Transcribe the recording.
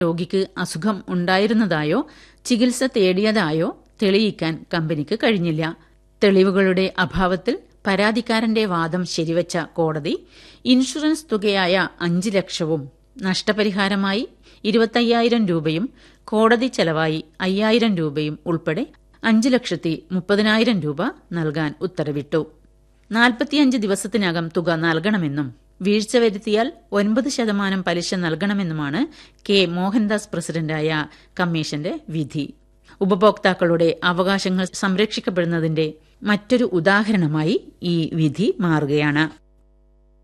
രോഗിക്ക് അസുഖം ഉണ്ടായിരുന്നതായോ ചികിത്സ തേടിയതായോ തെളിയിക്കാൻ കമ്പനിക്ക് കഴിഞ്ഞില്ല തെളിവുകളുടെ അഭാവത്തിൽ പരാതിക്കാരന്റെ വാദം ശരിവച്ച കോടതി ഇൻഷുറൻസ് തുകയായ അഞ്ച് ലക്ഷവും നഷ്ടപരിഹാരമായി ഇരുപത്തയ്യായിരം രൂപയും കോടതി ചെലവായി അയ്യായിരം രൂപയും ഉൾപ്പെടെ അഞ്ച് ലക്ഷത്തി മുപ്പതിനായിരം രൂപ നൽകാൻ ഉത്തരവിട്ടു നാൽപ്പത്തിയഞ്ച് ദിവസത്തിനകം തുക നൽകണമെന്നും വീഴ്ച വരുത്തിയാൽ ഒൻപത് ശതമാനം പലിശ നൽകണമെന്നുമാണ് കെ മോഹൻദാസ് പ്രസിഡന്റായ കമ്മീഷന്റെ വിധി ഉപഭോക്താക്കളുടെ അവകാശങ്ങൾ സംരക്ഷിക്കപ്പെടുന്നതിന്റെ മറ്റൊരു ഉദാഹരണമായി ഈ വിധി മാറുകയാണ്